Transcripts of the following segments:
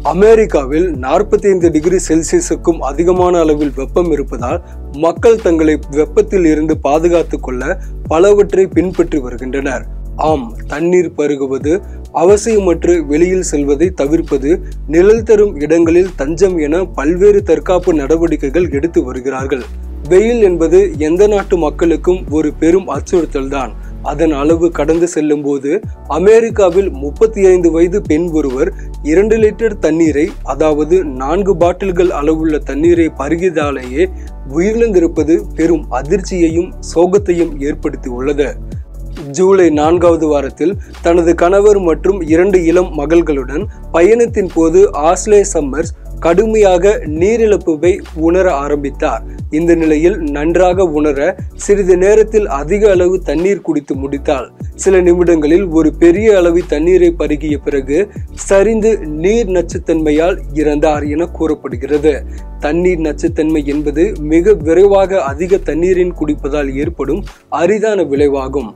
அமெரிக்காவில் நாற்பத்தி ஐந்து டிகிரி செல்சியஸுக்கும் அதிகமான அளவில் வெப்பம் இருப்பதால் மக்கள் தங்களை வெப்பத்தில் இருந்து பாதுகாத்துக் கொள்ள பலவற்றை பின்பற்றி வருகின்றனர் ஆம் தண்ணீர் பருகுவது அவசியமற்று வெளியில் செல்வதை தவிர்ப்பது நிழல் தரும் இடங்களில் தஞ்சம் என பல்வேறு தற்காப்பு நடவடிக்கைகள் எடுத்து வருகிறார்கள் வெயில் என்பது எந்த நாட்டு மக்களுக்கும் ஒரு பெரும் அச்சுறுத்தல் தான் அதன் அளவு கடந்து செல்லும் போது அமெரிக்காவில் முப்பத்தி ஐந்து வயது பெண் ஒருவர் இரண்டு லிட்டர் தண்ணீரை அதாவது நான்கு பாட்டில்கள் அளவுள்ள தண்ணீரை பருகியதாலேயே உயிரிழந்திருப்பது பெரும் அதிர்ச்சியையும் சோகத்தையும் ஏற்படுத்தி உள்ளது ஜூலை நான்காவது வாரத்தில் தனது கணவர் மற்றும் இரண்டு இளம் மகள்களுடன் பயணத்தின் போது ஆஸ்லே சம்மர்ஸ் கடுமையாக நீரிழப்புவை உணர ஆரம்பித்தார் இந்த நிலையில் நன்றாக உணர சிறிது நேரத்தில் அதிக அளவு தண்ணீர் குடித்து முடித்தாள் சில நிமிடங்களில் ஒரு பெரிய அளவு தண்ணீரை பருகிய பிறகு சரிந்து நீர் நச்சுத்தன்மையால் இறந்தார் என கூறப்படுகிறது தண்ணீர் நச்சுத்தன்மை என்பது மிக விரைவாக அதிக தண்ணீரின் குடிப்பதால் ஏற்படும் அரிதான விளைவாகும்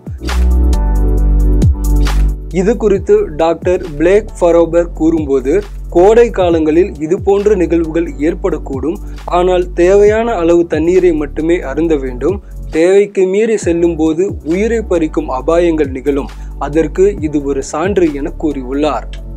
இது குறித்து டாக்டர் பிளேக் ஃபரோபர் கூறும்போது கோடை காலங்களில் இது போன்ற நிகழ்வுகள் ஏற்படக்கூடும் ஆனால் தேவையான அளவு தண்ணீரை மட்டுமே அருந்த வேண்டும் தேவைக்கு மீறி செல்லும் போது உயிரை பறிக்கும் அபாயங்கள் நிகழும் அதற்கு இது ஒரு சான்று என கூறியுள்ளார்